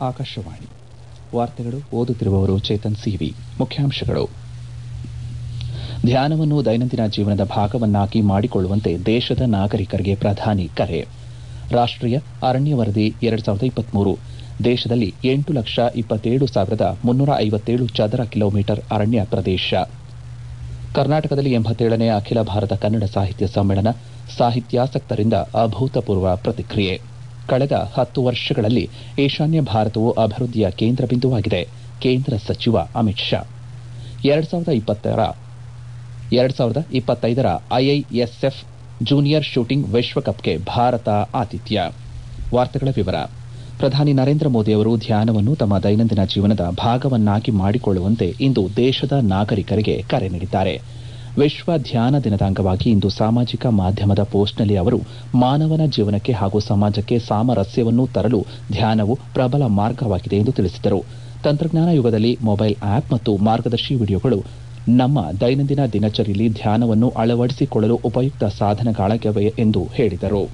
ಆಕಾಶವಾಣಿ ವಾರ್ತೆಗಳು ಓದುತ್ತಿರುವವರು ಚೇತನ್ ಸಿವಿ ಮುಖ್ಯಾಂಶಗಳು ಧ್ಯಾನವನ್ನು ದೈನಂದಿನ ಜೀವನದ ಭಾಗವನ್ನಾಗಿ ಮಾಡಿಕೊಳ್ಳುವಂತೆ ದೇಶದ ನಾಗರಿಕರಿಗೆ ಪ್ರಧಾನಿ ಕರೆ ರಾಷ್ಟೀಯ ಅರಣ್ಯ ವರದಿ ಎರಡು ಸಾವಿರದ ಇಪ್ಪತ್ಮೂರು ದೇಶದಲ್ಲಿ ಎಂಟು ಲಕ್ಷ ಇಪ್ಪತ್ತೇಳು ಸಾವಿರದ ಮುನ್ನೂರ ಐವತ್ತೇಳು ಚದರ ಕಿಲೋಮೀಟರ್ ಅರಣ್ಯ ಪ್ರದೇಶ ಕರ್ನಾಟಕದಲ್ಲಿ ಎಂಬತ್ತೇಳನೇ ಅಖಿಲ ಭಾರತ ಕನ್ನಡ ಸಾಹಿತ್ಯ ಸಮ್ಮೇಳನ ಸಾಹಿತ್ಯಾಸಕ್ತರಿಂದ ಅಭೂತಪೂರ್ವ ಪ್ರತಿಕ್ರಿಯೆ ಕಳೆದ ಹತ್ತು ವರ್ಷಗಳಲ್ಲಿ ಈಶಾನ್ಯ ಭಾರತವು ಅಭಿವೃದ್ಧಿಯ ಕೇಂದ್ರ ಬಿಂದುವಾಗಿದೆ ಕೇಂದ್ರ ಸಚಿವ ಅಮಿತ್ ಶಾ ಎರಡ್ ಸಾವಿರದ ಇಪ್ಪತ್ತರ ಎರಡ್ ಸಾವಿರದ ಇಪ್ಪತ್ತೈದರ ಐಐಎಸ್ಎಫ್ ಜೂನಿಯರ್ ಶೂಟಿಂಗ್ ವಿಶ್ವಕಪ್ಗೆ ಭಾರತ ಆತಿಥ್ಯ ವಾರ್ತೆಗಳ ವಿವರ ಪ್ರಧಾನಿ ನರೇಂದ್ರ ಮೋದಿ ಅವರು ಧ್ಯಾನವನ್ನು ತಮ್ಮ ದೈನಂದಿನ ಜೀವನದ ಭಾಗವನ್ನಾಗಿ ಮಾಡಿಕೊಳ್ಳುವಂತೆ ಇಂದು ದೇಶದ ನಾಗರಿಕರಿಗೆ ಕರೆ ನೀಡಿದ್ದಾರೆ ವಿಶ್ವ ಧ್ಯಾನ ದಿನದ ಅಂಗವಾಗಿ ಇಂದು ಸಾಮಾಜಿಕ ಮಾಧ್ಯಮದ ಪೋಸ್ಟ್ನಲ್ಲಿ ಅವರು ಮಾನವನ ಜೀವನಕ್ಕೆ ಹಾಗೂ ಸಮಾಜಕ್ಕೆ ಸಾಮರಸ್ಯವನ್ನು ತರಲು ಧ್ಯಾನವು ಪ್ರಬಲ ಮಾರ್ಗವಾಗಿದೆ ಎಂದು ತಿಳಿಸಿದರು ತಂತ್ರಜ್ಞಾನ ಯುಗದಲ್ಲಿ ಮೊಬೈಲ್ ಆಪ್ ಮತ್ತು ಮಾರ್ಗದರ್ಶಿ ವಿಡಿಯೋಗಳು ನಮ್ಮ ದೈನಂದಿನ ದಿನಚರಿಯಲ್ಲಿ ಧ್ಯಾನವನ್ನು ಅಳವಡಿಸಿಕೊಳ್ಳಲು ಉಪಯುಕ್ತ ಸಾಧನಗಳಾಗಿವೆ ಎಂದು ಹೇಳಿದರು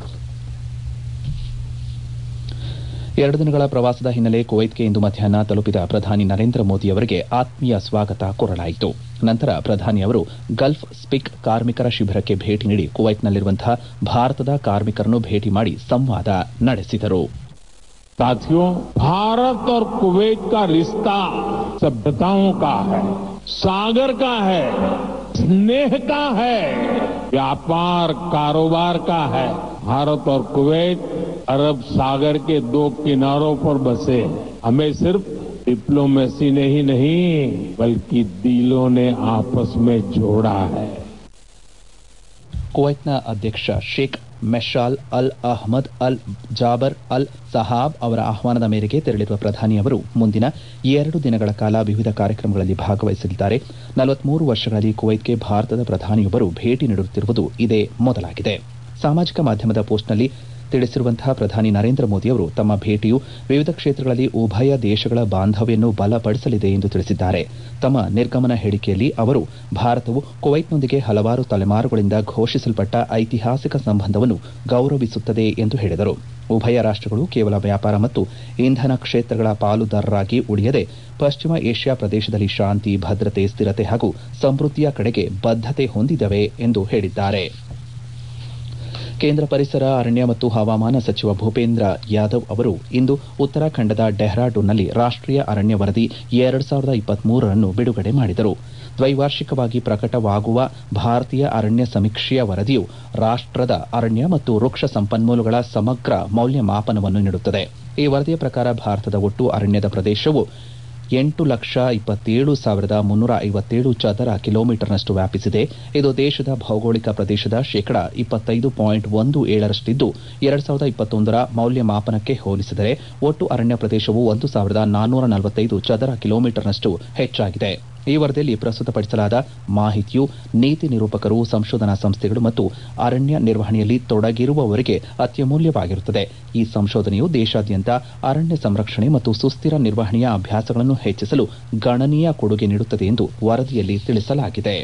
ಎರಡು ದಿನಗಳ ಪ್ರವಾಸದ ಹಿನ್ನೆಲೆ ಕುವೈತ್ಗೆ ಇಂದು ಮಧ್ಯಾಹ್ನ ತಲುಪಿದ ಪ್ರಧಾನಿ ನರೇಂದ್ರ ಮೋದಿ ಅವರಿಗೆ ಆತ್ಮೀಯ ಸ್ವಾಗತ ಕೋರಲಾಯಿತು ನಂತರ ಪ್ರಧಾನಿ ಅವರು ಗಲ್ಫ್ ಸ್ಪಿಕ್ ಕಾರ್ಮಿಕರ ಶಿಬಿರಕ್ಕೆ ಭೇಟಿ ನೀಡಿ ಕುವೈತ್ನಲ್ಲಿರುವಂತಹ ಭಾರತದ ಕಾರ್ಮಿಕರನ್ನು ಭೇಟಿ ಮಾಡಿ ಸಂವಾದ ನಡೆಸಿದರು साथियों भारत और कुवैत का रिश्ता सभ्यताओं का है सागर का है स्नेह का है व्यापार कारोबार का है भारत और कुवैत अरब सागर के दो किनारों पर बसे हमें सिर्फ डिप्लोमेसी ने ही नहीं बल्कि दिलों ने आपस में जोड़ा है ಕುವೈತ್ನ ಅಧ್ಯಕ್ಷ ಶೇಖ್ ಮೆಶಾಲ್ ಅಲ್ ಅಹ್ಮದ್ ಅಲ್ ಜಾಬರ್ ಅಲ್ ಸಹಾಬ್ ಅವರ ಆಹ್ವಾನದ ಮೇರೆಗೆ ತೆರಳಿರುವ ಪ್ರಧಾನಿ ಅವರು ಮುಂದಿನ ಎರಡು ದಿನಗಳ ಕಾಲ ವಿವಿಧ ಕಾರ್ಯಕ್ರಮಗಳಲ್ಲಿ ಭಾಗವಹಿಸಲಿದ್ದಾರೆ ನಲವತ್ಮೂರು ವರ್ಷಗಳಲ್ಲಿ ಕುವೈತ್ಗೆ ಭಾರತದ ಪ್ರಧಾನಿಯೊಬ್ಬರು ಭೇಟಿ ನೀಡುತ್ತಿರುವುದು ಇದೇ ಮೊದಲಾಗಿದೆ ಸಾಮಾಜಿಕ ಮಾಧ್ಯಮದ ಪೋಸ್ಟ್ನಲ್ಲಿ ತಿಳಿಸಿರುವಂತಹ ಪ್ರಧಾನಿ ನರೇಂದ್ರ ಮೋದಿ ಅವರು ತಮ್ಮ ಭೇಟಿಯು ವಿವಿಧ ಕ್ಷೇತ್ರಗಳಲ್ಲಿ ಉಭಯ ದೇಶಗಳ ಬಾಂಧವ್ಯನ್ನು ಬಲಪಡಿಸಲಿದೆ ಎಂದು ತಿಳಿಸಿದ್ದಾರೆ ತಮ್ಮ ನಿರ್ಗಮನ ಹೇಳಿಕೆಯಲ್ಲಿ ಅವರು ಭಾರತವು ಕುವೈತ್ನೊಂದಿಗೆ ಹಲವಾರು ತಲೆಮಾರುಗಳಿಂದ ಘೋಷಿಸಲ್ಪಟ್ಟ ಐತಿಹಾಸಿಕ ಸಂಬಂಧವನ್ನು ಗೌರವಿಸುತ್ತದೆ ಎಂದು ಹೇಳಿದರು ಉಭಯ ರಾಷ್ಟಗಳು ಕೇವಲ ವ್ಯಾಪಾರ ಮತ್ತು ಇಂಧನ ಕ್ಷೇತ್ರಗಳ ಪಾಲುದಾರರಾಗಿ ಉಳಿಯದೆ ಪಶ್ಚಿಮ ಏಷ್ಯಾ ಪ್ರದೇಶದಲ್ಲಿ ಶಾಂತಿ ಭದ್ರತೆ ಸ್ಥಿರತೆ ಹಾಗೂ ಸಮೃದ್ಧಿಯ ಕಡೆಗೆ ಬದ್ಧತೆ ಹೊಂದಿದವೆ ಎಂದು ಹೇಳಿದ್ದಾರೆ ಕೇಂದ್ರ ಪರಿಸರ ಅರಣ್ಯ ಮತ್ತು ಹವಾಮಾನ ಸಚಿವ ಭೂಪೇಂದ್ರ ಯಾದವ್ ಅವರು ಇಂದು ಉತ್ತರಾಖಂಡದ ಡೆಹ್ರಾಡೂನ್ನಲ್ಲಿ ರಾಷ್ಟೀಯ ಅರಣ್ಯ ವರದಿ ಎರಡು ಸಾವಿರದ ಇಪ್ಪತ್ಮೂರರನ್ನು ಬಿಡುಗಡೆ ಮಾಡಿದರು ದ್ವೈವಾರ್ಷಿಕವಾಗಿ ಪ್ರಕಟವಾಗುವ ಭಾರತೀಯ ಅರಣ್ಯ ಸಮೀಕ್ಷೆಯ ವರದಿಯು ರಾಷ್ಟದ ಅರಣ್ಯ ಮತ್ತು ವೃಕ್ಷ ಸಂಪನ್ಮೂಲಗಳ ಸಮಗ್ರ ಮೌಲ್ಯಮಾಪನವನ್ನು ನೀಡುತ್ತದೆ ಈ ವರದಿಯ ಪ್ರಕಾರ ಭಾರತದ ಒಟ್ಟು ಅರಣ್ಯದ ಪ್ರದೇಶವು ಎಂಟು ಲಕ್ಷ ಇಪ್ಪತ್ತೇಳು ಸಾವಿರದ ಮುನ್ನೂರ ಐವತ್ತೇಳು ಚದರ ಕಿಲೋಮೀಟರ್ನಷ್ಟು ವ್ಯಾಪಿಸಿದೆ ಇದು ದೇಶದ ಭೌಗೋಳಿಕ ಪ್ರದೇಶದ ಶೇಕಡ ಇಪ್ಪತ್ತೈದು ಪಾಯಿಂಟ್ ಒಂದು ಏಳರಷ್ಟಿದ್ದು ಎರಡು ಸಾವಿರದ ಇಪ್ಪತ್ತೊಂದರ ಮೌಲ್ಯಮಾಪನಕ್ಕೆ ಹೋಲಿಸಿದರೆ ಒಟ್ಟು ಅರಣ್ಯ ಪ್ರದೇಶವು ಒಂದು ಸಾವಿರದ ನಾನ್ನೂರ ನಲವತ್ತೈದು ಚದರ ಕಿಲೋಮೀಟರ್ನಷ್ಟು ಹೆಚ್ಚಾಗಿದೆ ಈ ವರದಿಯಲ್ಲಿ ಪ್ರಸ್ತುತಪಡಿಸಲಾದ ಮಾಹಿತಿಯು ನೀತಿ ನಿರೂಪಕರು ಸಂಶೋಧನಾ ಸಂಸ್ಥೆಗಳು ಮತ್ತು ಅರಣ್ಯ ನಿರ್ವಹಣೆಯಲ್ಲಿ ತೊಡಗಿರುವವರಿಗೆ ಅತ್ಯಮೂಲ್ಯವಾಗಿರುತ್ತದೆ ಈ ಸಂಶೋಧನೆಯು ದೇಶಾದ್ಯಂತ ಅರಣ್ಯ ಸಂರಕ್ಷಣೆ ಮತ್ತು ಸುಸ್ಥಿರ ನಿರ್ವಹಣೆಯ ಅಭ್ಯಾಸಗಳನ್ನು ಹೆಚ್ಚಿಸಲು ಗಣನೀಯ ಕೊಡುಗೆ ನೀಡುತ್ತದೆ ಎಂದು ವರದಿಯಲ್ಲಿ ತಿಳಿಸಲಾಗಿದೆ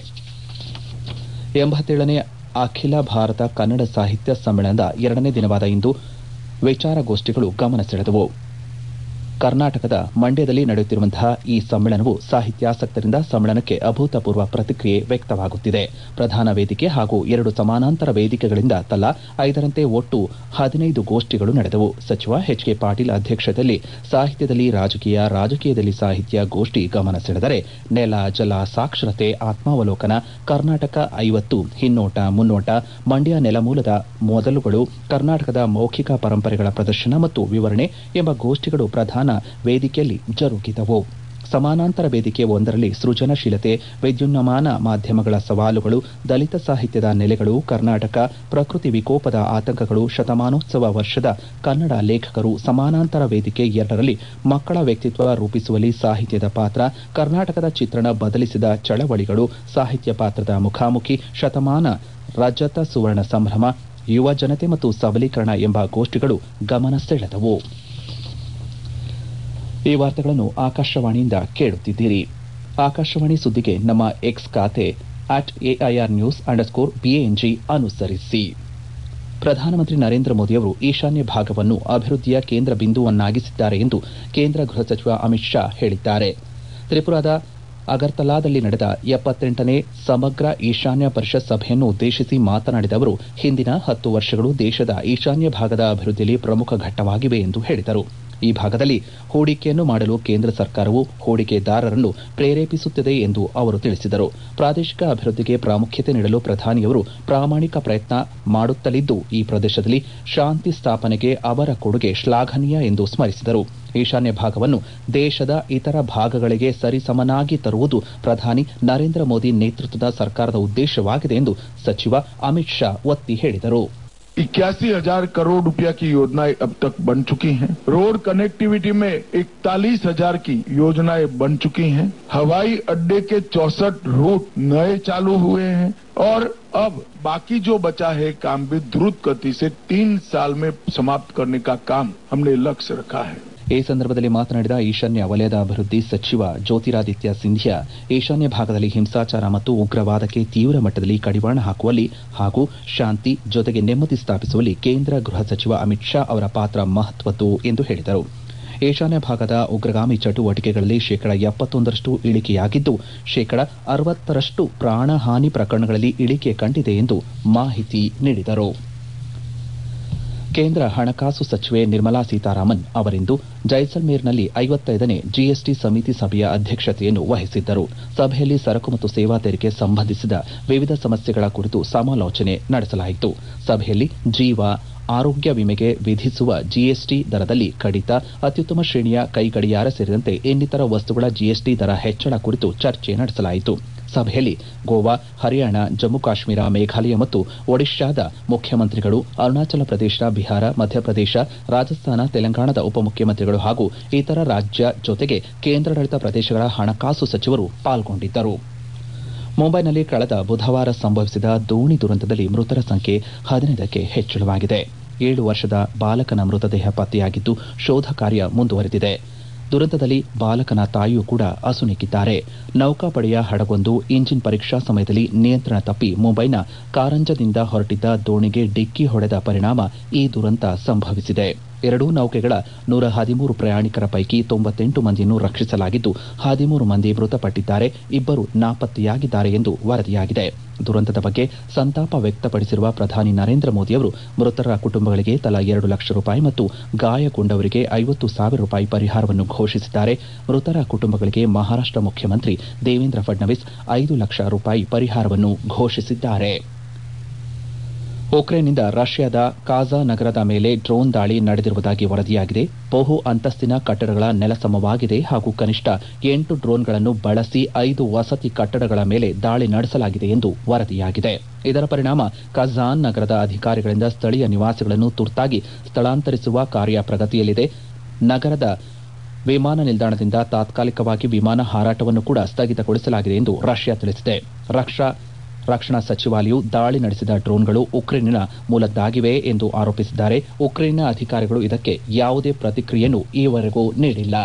ಎಂಬತ್ತೇಳನೇ ಅಖಿಲ ಭಾರತ ಕನ್ನಡ ಸಾಹಿತ್ಯ ಸಮ್ಮೇಳನದ ಎರಡನೇ ದಿನವಾದ ಇಂದು ವಿಚಾರಗೋಷ್ಠಿಗಳು ಗಮನ ಸೆಳೆದವು ಕರ್ನಾಟಕದ ಮಂಡ್ಯದಲ್ಲಿ ನಡೆಯುತ್ತಿರುವಂತಹ ಈ ಸಮ್ಮೇಳನವು ಸಾಹಿತ್ಯಾಸಕ್ತರಿಂದ ಸಮ್ಮೇಳನಕ್ಕೆ ಅಭೂತಪೂರ್ವ ಪ್ರತಿಕ್ರಿಯೆ ವ್ಯಕ್ತವಾಗುತ್ತಿದೆ ಪ್ರಧಾನ ವೇದಿಕೆ ಹಾಗೂ ಎರಡು ಸಮಾನಾಂತರ ವೇದಿಕೆಗಳಿಂದ ತಲಾ ಐದರಂತೆ ಒಟ್ಟು ಹದಿನೈದು ಗೋಷ್ಠಿಗಳು ನಡೆದವು ಸಚಿವ ಎಚ್ ಕೆ ಪಾಟೀಲ್ ಅಧ್ಯಕ್ಷತೆಯಲ್ಲಿ ಸಾಹಿತ್ಯದಲ್ಲಿ ರಾಜಕೀಯ ರಾಜಕೀಯದಲ್ಲಿ ಸಾಹಿತ್ಯ ಗೋಷ್ಠಿ ಗಮನ ಸೆಳೆದರೆ ನೆಲ ಜಲ ಸಾಕ್ಷರತೆ ಆತ್ಮಾವಲೋಕನ ಕರ್ನಾಟಕ ಐವತ್ತು ಹಿನ್ನೋಟ ಮುನ್ನೋಟ ಮಂಡ್ಯ ನೆಲಮೂಲದ ಮೊದಲುಗಳು ಕರ್ನಾಟಕದ ಮೌಖಿಕ ಪರಂಪರೆಗಳ ಪ್ರದರ್ಶನ ಮತ್ತು ವಿವರಣೆ ಎಂಬ ಗೋಷ್ಠಿಗಳು ಪ್ರಧಾನ ವೇದಿಕೆಯಲ್ಲಿ ಜರುಗಿದವು ಸಮಾನಾಂತರ ವೇದಿಕೆ ಒಂದರಲ್ಲಿ ಸೃಜನಶೀಲತೆ ವಿದ್ಯುನ್ಮಾನ ಮಾಧ್ಯಮಗಳ ಸವಾಲುಗಳು ದಲಿತ ಸಾಹಿತ್ಯದ ನೆಲೆಗಳು ಕರ್ನಾಟಕ ಪ್ರಕೃತಿ ವಿಕೋಪದ ಆತಂಕಗಳು ಶತಮಾನೋತ್ಸವ ವರ್ಷದ ಕನ್ನಡ ಲೇಖಕರು ಸಮಾನಾಂತರ ವೇದಿಕೆ ಎರಡರಲ್ಲಿ ಮಕ್ಕಳ ವ್ಯಕ್ತಿತ್ವ ರೂಪಿಸುವಲ್ಲಿ ಸಾಹಿತ್ಯದ ಪಾತ್ರ ಕರ್ನಾಟಕದ ಚಿತ್ರಣ ಬದಲಿಸಿದ ಚಳವಳಿಗಳು ಸಾಹಿತ್ಯ ಪಾತ್ರದ ಮುಖಾಮುಖಿ ಶತಮಾನ ರಜತ ಸುವರ್ಣ ಸಂಭ್ರಮ ಯುವ ಜನತೆ ಮತ್ತು ಸಬಲೀಕರಣ ಎಂಬ ಗೋಷ್ಠಿಗಳು ಗಮನ ಸೆಳೆದವು ಈ ವಾರ್ತೆಗಳನ್ನು ಆಕಾಶವಾಣಿಯಿಂದ ಕೇಳುತ್ತಿದ್ದೀರಿ ಆಕಾಶವಾಣಿ ಸುದ್ದಿಗೆ ನಮ್ಮ ಎಕ್ಸ್ ಖಾತೆ at AIR news underscore BANG ಅನುಸರಿಸಿ ಪ್ರಧಾನಮಂತ್ರಿ ನರೇಂದ್ರ ಮೋದಿಯವರು ಈಶಾನ್ಯ ಭಾಗವನ್ನು ಅಭಿವೃದ್ಧಿಯ ಕೇಂದ್ರ ಬಿಂದುವನ್ನಾಗಿಸಿದ್ದಾರೆ ಎಂದು ಕೇಂದ್ರ ಗೃಹ ಸಚಿವ ಅಮಿತ್ ಶಾ ಹೇಳಿದ್ದಾರೆ ತ್ರಿಪುರಾದ ಅಗರ್ತಲಾದಲ್ಲಿ ನಡೆದ ಎಪ್ಪತ್ತೆಂಟನೇ ಸಮಗ್ರ ಈಶಾನ್ಯ ಪರಿಷತ್ ಸಭೆಯನ್ನು ಉದ್ದೇಶಿಸಿ ಮಾತನಾಡಿದ ಅವರು ಹಿಂದಿನ ಹತ್ತು ವರ್ಷಗಳು ದೇಶದ ಈಶಾನ್ಯ ಭಾಗದ ಅಭಿವೃದ್ಧಿಯಲ್ಲಿ ಪ್ರಮುಖ ಘಟ್ಟವಾಗಿವೆ ಎಂದು ಹೇಳಿದರು ಈ ಭಾಗದಲ್ಲಿ ಹೂಡಿಕೆಯನ್ನು ಮಾಡಲು ಕೇಂದ್ರ ಸರ್ಕಾರವು ಹೂಡಿಕೆದಾರರನ್ನು ಪ್ರೇರೇಪಿಸುತ್ತಿದೆ ಎಂದು ಅವರು ತಿಳಿಸಿದರು ಪ್ರಾದೇಶಿಕ ಅಭಿವೃದ್ಧಿಗೆ ಪ್ರಾಮುಖ್ಯತೆ ನೀಡಲು ಪ್ರಧಾನಿಯವರು ಪ್ರಾಮಾಣಿಕ ಪ್ರಯತ್ನ ಮಾಡುತ್ತಲಿದ್ದು ಈ ಪ್ರದೇಶದಲ್ಲಿ ಶಾಂತಿ ಸ್ಥಾಪನೆಗೆ ಅವರ ಕೊಡುಗೆ ಶ್ಲಾಘನೀಯ ಎಂದು ಸ್ಮರಿಸಿದರು ಈಶಾನ್ಯ ಭಾಗವನ್ನು ದೇಶದ ಇತರ ಭಾಗಗಳಿಗೆ ಸರಿಸಮನಾಗಿ ತರುವುದು ಪ್ರಧಾನಿ ನರೇಂದ್ರ ಮೋದಿ ನೇತೃತ್ವದ ಸರ್ಕಾರದ ಉದ್ದೇಶವಾಗಿದೆ ಎಂದು ಸಚಿವ ಅಮಿತ್ ಶಾ ಒತ್ತಿ ಹೇಳಿದರು इक्यासी हजार करोड़ रुपया की योजनाएं अब तक बन चुकी हैं रोड कनेक्टिविटी में इकतालीस हजार की योजनाएं बन चुकी हैं हवाई अड्डे के चौसठ रूट नए चालू हुए हैं और अब बाकी जो बचा है काम भी द्रुत गति से तीन साल में समाप्त करने का काम हमने लक्ष्य रखा है ಈ ಸಂದರ್ಭದಲ್ಲಿ ಮಾತನಾಡಿದ ಈಶಾನ್ಯ ವಲಯದ ಅಭಿವೃದ್ಧಿ ಸಚಿವ ಜ್ಯೋತಿರಾದಿತ್ಯ ಸಿಂಧಿಯಾ ಈಶಾನ್ಯ ಭಾಗದಲ್ಲಿ ಹಿಂಸಾಚಾರ ಮತ್ತು ಉಗ್ರವಾದಕ್ಕೆ ತೀವ್ರ ಮಟ್ಟದಲ್ಲಿ ಕಡಿವಾಣ ಹಾಕುವಲ್ಲಿ ಹಾಗೂ ಶಾಂತಿ ಜೊತೆಗೆ ನೆಮ್ಮದಿ ಸ್ಥಾಪಿಸುವಲ್ಲಿ ಕೇಂದ್ರ ಗೃಹ ಸಚಿವ ಅಮಿತ್ ಶಾ ಅವರ ಪಾತ್ರ ಮಹತ್ವದ್ದು ಎಂದು ಹೇಳಿದರು ಈಶಾನ್ಯ ಭಾಗದ ಉಗ್ರಗಾಮಿ ಚಟುವಟಿಕೆಗಳಲ್ಲಿ ಶೇಕಡ ಎಪ್ಪತ್ತೊಂದರಷ್ಟು ಇಳಿಕೆಯಾಗಿದ್ದು ಶೇಕಡ ಅರವತ್ತರಷ್ಟು ಪ್ರಾಣಹಾನಿ ಪ್ರಕರಣಗಳಲ್ಲಿ ಇಳಿಕೆ ಕಂಡಿದೆ ಎಂದು ಮಾಹಿತಿ ನೀಡಿದರು ಕೇಂದ್ರ ಹಣಕಾಸು ಸಚಿವೆ ನಿರ್ಮಲಾ ಸೀತಾರಾಮನ್ ಅವರಿಂದು ಜೈಸಲ್ಮೇರ್ನಲ್ಲಿ ಐವತ್ತೈದನೇ ಜಿಎಸ್ಟಿ ಸಮಿತಿ ಸಭೆಯ ಅಧ್ಯಕ್ಷತೆಯನ್ನು ವಹಿಸಿದ್ದರು ಸಭೆಯಲ್ಲಿ ಸರಕು ಮತ್ತು ಸೇವಾ ತೆರಿಗೆ ಸಂಬಂಧಿಸಿದ ವಿವಿಧ ಸಮಸ್ಯೆಗಳ ಕುರಿತು ಸಮಾಲೋಚನೆ ನಡೆಸಲಾಯಿತು ಸಭೆಯಲ್ಲಿ ಜೀವ ಆರೋಗ್ಯ ವಿಮೆಗೆ ವಿಧಿಸುವ ಜಿಎಸ್ಟಿ ದರದಲ್ಲಿ ಕಡಿತ ಅತ್ಯುತ್ತಮ ಶ್ರೇಣಿಯ ಕೈಗಡಿಯಾರ ಸೇರಿದಂತೆ ಇನ್ನಿತರ ವಸ್ತುಗಳ ಜಿಎಸ್ಟಿ ದರ ಹೆಚ್ಚಳ ಕುರಿತು ಚರ್ಚೆ ನಡೆಸಲಾಯಿತು ಸಭೆಯಲ್ಲಿ ಗೋವಾ ಹರಿಯಾಣ ಜಮ್ಮು ಕಾಶ್ಮೀರ ಮೇಘಾಲಯ ಮತ್ತು ಒಡಿಶಾದ ಮುಖ್ಯಮಂತ್ರಿಗಳು ಅರುಣಾಚಲ ಪ್ರದೇಶ ಬಿಹಾರ ಮಧ್ಯಪ್ರದೇಶ ರಾಜಸ್ಥಾನ ತೆಲಂಗಾಣದ ಉಪಮುಖ್ಯಮಂತ್ರಿಗಳು ಹಾಗೂ ಇತರ ರಾಜ್ಯ ಜೊತೆಗೆ ಕೇಂದ್ರಾಡಳಿತ ಪ್ರದೇಶಗಳ ಹಣಕಾಸು ಸಚಿವರು ಪಾಲ್ಗೊಂಡಿದ್ದರು ಮುಂಬೈನಲ್ಲಿ ಕಳೆದ ಬುಧವಾರ ಸಂಭವಿಸಿದ ದೋಣಿ ದುರಂತದಲ್ಲಿ ಮೃತರ ಸಂಖ್ಯೆ ಹದಿನೈದಕ್ಕೆ ಹೆಚ್ಚಳವಾಗಿದೆ ಏಳು ವರ್ಷದ ಬಾಲಕನ ಮೃತದೇಹ ಪತ್ತೆಯಾಗಿದ್ದು ಶೋಧ ಕಾರ್ಯ ಮುಂದುವರೆದಿದೆ ದುರಂತದಲ್ಲಿ ಬಾಲಕನ ತಾಯಿಯೂ ಕೂಡ ಅಸುನೀಗಿದ್ದಾರೆ ನೌಕಾಪಡೆಯ ಹಡಗೊಂದು ಇಂಜಿನ್ ಪರೀಕ್ಷಾ ಸಮಯದಲ್ಲಿ ನಿಯಂತ್ರಣ ತಪ್ಪಿ ಮುಂಬೈನ ಕಾರಂಜದಿಂದ ಹೊರಟಿದ್ದ ದೋಣಿಗೆ ಡಿಕ್ಕಿ ಹೊಡೆದ ಪರಿಣಾಮ ಈ ದುರಂತ ಸಂಭವಿಸಿದೆ ಎರಡೂ ನೌಕೆಗಳ ನೂರ ಹದಿಮೂರು ಪ್ರಯಾಣಿಕರ ಪೈಕಿ ತೊಂಬತ್ತೆಂಟು ಮಂದಿಯನ್ನು ರಕ್ಷಿಸಲಾಗಿದ್ದು ಹದಿಮೂರು ಮಂದಿ ಮೃತಪಟ್ಟಿದ್ದಾರೆ ಇಬ್ಬರು ನಾಪತ್ತೆಯಾಗಿದ್ದಾರೆ ಎಂದು ವರದಿಯಾಗಿದೆ ದುರಂತದ ಬಗ್ಗೆ ಸಂತಾಪ ವ್ಯಕ್ತಪಡಿಸಿರುವ ಪ್ರಧಾನಿ ನರೇಂದ್ರ ಮೋದಿಯವರು ಮೃತರ ಕುಟುಂಬಗಳಿಗೆ ತಲಾ ಎರಡು ಲಕ್ಷ ರೂಪಾಯಿ ಮತ್ತು ಗಾಯಗೊಂಡವರಿಗೆ ಐವತ್ತು ಸಾವಿರ ರೂಪಾಯಿ ಪರಿಹಾರವನ್ನು ಘೋಷಿಸಿದ್ದಾರೆ ಮೃತರ ಕುಟುಂಬಗಳಿಗೆ ಮಹಾರಾಷ್ಟ್ರ ಮುಖ್ಯಮಂತ್ರಿ ದೇವೇಂದ್ರ ಫಡ್ನವೀಸ್ ಐದು ಲಕ್ಷ ರೂಪಾಯಿ ಪರಿಹಾರವನ್ನು ಘೋಷಿಸಿದ್ದಾರೆ ಉಕ್ರೇನ್ನಿಂದ ರಷ್ಯಾದ ಕಾಜಾ ನಗರದ ಮೇಲೆ ಡ್ರೋನ್ ದಾಳಿ ನಡೆದಿರುವುದಾಗಿ ವರದಿಯಾಗಿದೆ ಬಹು ಅಂತಸ್ತಿನ ಕಟ್ಟಡಗಳ ನೆಲಸಮವಾಗಿದೆ ಹಾಗೂ ಕನಿಷ್ಠ ಎಂಟು ಡ್ರೋನ್ಗಳನ್ನು ಬಳಸಿ ಐದು ವಸತಿ ಕಟ್ಟಡಗಳ ಮೇಲೆ ದಾಳಿ ನಡೆಸಲಾಗಿದೆ ಎಂದು ವರದಿಯಾಗಿದೆ ಇದರ ಪರಿಣಾಮ ಕಜಾನ್ ನಗರದ ಅಧಿಕಾರಿಗಳಿಂದ ಸ್ಥಳೀಯ ನಿವಾಸಿಗಳನ್ನು ತುರ್ತಾಗಿ ಸ್ಥಳಾಂತರಿಸುವ ಕಾರ್ಯ ಪ್ರಗತಿಯಲ್ಲಿದೆ ನಗರದ ವಿಮಾನ ನಿಲ್ದಾಣದಿಂದ ತಾತ್ಕಾಲಿಕವಾಗಿ ವಿಮಾನ ಹಾರಾಟವನ್ನು ಕೂಡ ಸ್ಥಗಿತಗೊಳಿಸಲಾಗಿದೆ ಎಂದು ರಷ್ಯಾ ತಿಳಿಸಿದೆ ರಕ್ಷಾ ರಕ್ಷಣಾ ಸಚಿವಾಲಯವು ದಾಳಿ ನಡೆಸಿದ ಡ್ರೋನ್ಗಳು ಉಕ್ರೇನಿನ ಮೂಲದ್ದಾಗಿವೆ ಎಂದು ಆರೋಪಿಸಿದ್ದಾರೆ ಉಕ್ರೇನ್ನ ಅಧಿಕಾರಿಗಳು ಇದಕ್ಕೆ ಯಾವುದೇ ಪ್ರತಿಕ್ರಿಯೆಯನ್ನು ಈವರೆಗೂ ನೀಡಿಲ್ಲ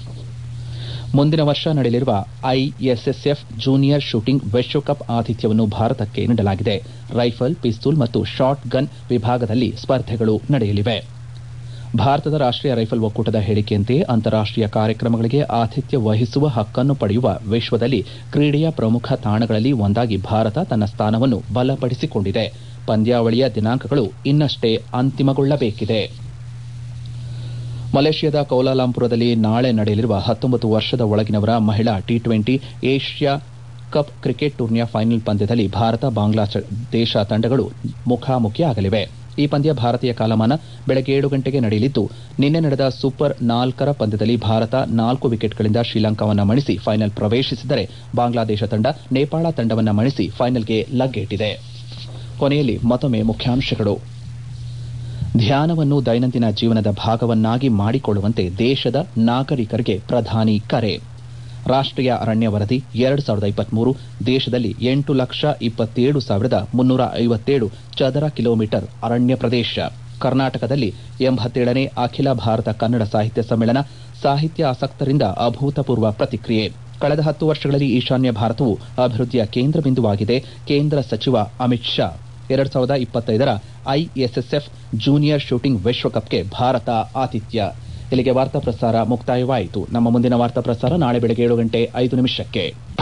ಮುಂದಿನ ವರ್ಷ ನಡೆಯಲಿರುವ ಐಎಸ್ಎಸ್ಎಫ್ ಜೂನಿಯರ್ ಶೂಟಿಂಗ್ ವಿಶ್ವಕಪ್ ಆತಿಥ್ಯವನ್ನು ಭಾರತಕ್ಕೆ ನೀಡಲಾಗಿದೆ ರೈಫಲ್ ಪಿಸ್ತೂಲ್ ಮತ್ತು ಶಾಟ್ ಗನ್ ವಿಭಾಗದಲ್ಲಿ ಸ್ಪರ್ಧೆಗಳು ನಡೆಯಲಿವೆ ಭಾರತದ ರಾಷ್ಟೀಯ ರೈಫಲ್ ಒಕ್ಕೂಟದ ಹೇಳಿಕೆಯಂತೆ ಅಂತಾರಾಷ್ಟೀಯ ಕಾರ್ಯಕ್ರಮಗಳಿಗೆ ಆತಿಥ್ಯ ವಹಿಸುವ ಹಕ್ಕನ್ನು ಪಡೆಯುವ ವಿಶ್ವದಲ್ಲಿ ಕ್ರೀಡೆಯ ಪ್ರಮುಖ ತಾಣಗಳಲ್ಲಿ ಒಂದಾಗಿ ಭಾರತ ತನ್ನ ಸ್ಥಾನವನ್ನು ಬಲಪಡಿಸಿಕೊಂಡಿದೆ ಪಂದ್ಯಾವಳಿಯ ದಿನಾಂಕಗಳು ಇನ್ನಷ್ಟೇ ಅಂತಿಮಗೊಳ್ಳಬೇಕಿದೆ ಮಲೇಷ್ಯಾದ ಕೌಲಾಲಂಪುರದಲ್ಲಿ ನಾಳೆ ನಡೆಯಲಿರುವ ಹತ್ತೊಂಬತ್ತು ವರ್ಷದ ಒಳಗಿನವರ ಮಹಿಳಾ T twenty Asia Cup cricket ಟೂರ್ನಿಯ ಫೈನಲ್ ಪಂದ್ಯದಲ್ಲಿ ಭಾರತ ಬಾಂಗ್ಲಾದೇಶ ತಂಡಗಳು ಮುಖಾಮುಖಿಯಾಗಲಿವೆ ಈ ಪಂದ್ಯ ಭಾರತೀಯ ಕಾಲಮಾನ ಬೆಳಗ್ಗೆ ಏಳು ಗಂಟೆಗೆ ನಡೆಯಲಿದ್ದು ನಿನ್ನೆ ನಡೆದ ಸೂಪರ್ ನಾಲ್ಕರ ಪಂದ್ಯದಲ್ಲಿ ಭಾರತ ನಾಲ್ಕು ವಿಕೆಟ್ಗಳಿಂದ ಶ್ರೀಲಂಕಾವನ್ನು ಮಣಿಸಿ ಫೈನಲ್ ಪ್ರವೇಶಿಸಿದರೆ ಬಾಂಗ್ಲಾದೇಶ ತಂಡ ನೇಪಾಳ ತಂಡವನ್ನು ಮಣಿಸಿ ಫೈನಲ್ಗೆ ಲಗ್ಗೇಟಿದೆ ಕೊನೆಯಲ್ಲಿ ಮತ್ತೊಮ್ಮೆ ಮುಖ್ಯಾಂಶಗಳು ಧ್ಯಾನವನ್ನು ದೈನಂದಿನ ಜೀವನದ ಭಾಗವನ್ನಾಗಿ ಮಾಡಿಕೊಳ್ಳುವಂತೆ ದೇಶದ ನಾಗರಿಕರಿಗೆ ಪ್ರಧಾನಿ ಕರೆ ರಾಷ್ಟೀಯ ಅರಣ್ಯ ವರದಿ ಎರಡು ಸಾವಿರದ ಇಪ್ಪತ್ಮೂರು ದೇಶದಲ್ಲಿ ಎಂಟು ಲಕ್ಷ ಇಪ್ಪತ್ತೇಳು ಸಾವಿರದ ಮುನ್ನೂರ ಐವತ್ತೇಳು ಚದರ ಕಿಲೋಮೀಟರ್ ಅರಣ್ಯ ಪ್ರದೇಶ ಕರ್ನಾಟಕದಲ್ಲಿ ಎಂಬತ್ತೇಳನೇ ಅಖಿಲ ಭಾರತ ಕನ್ನಡ ಸಾಹಿತ್ಯ ಸಮ್ಮೇಳನ ಸಾಹಿತ್ಯ ಆಸಕ್ತರಿಂದ ಅಭೂತಪೂರ್ವ ಪ್ರತಿಕ್ರಿಯೆ ಕಳೆದ ಹತ್ತು ವರ್ಷಗಳಲ್ಲಿ ಈಶಾನ್ಯ ಭಾರತವು ಅಭಿವೃದ್ಧಿಯ ಕೇಂದ್ರ ಬಿಂದುವಾಗಿದೆ ಕೇಂದ್ರ ಸಚಿವ ಅಮಿತ್ ಶಾ ಎರಡ್ ಸಾವಿರದ ಇಪ್ಪತ್ತೈದರ ಐಎಸ್ಎಸ್ಎಫ್ ಜೂನಿಯರ್ ಶೂಟಿಂಗ್ ವಿಶ್ವಕಪ್ಗೆ ಭಾರತ ಆತಿಥ್ಯ ಇಲ್ಲಿಗೆ ವಾರ್ತಾ ಪ್ರಸಾರ ಮುಕ್ತಾಯವಾಯಿತು ನಮ್ಮ ಮುಂದಿನ ವಾರ್ತಾ ಪ್ರಸಾರ ನಾಳೆ ಬೆಳಗ್ಗೆ ಏಳು ಗಂಟೆ ಐದು ನಿಮಿಷಕ್ಕೆ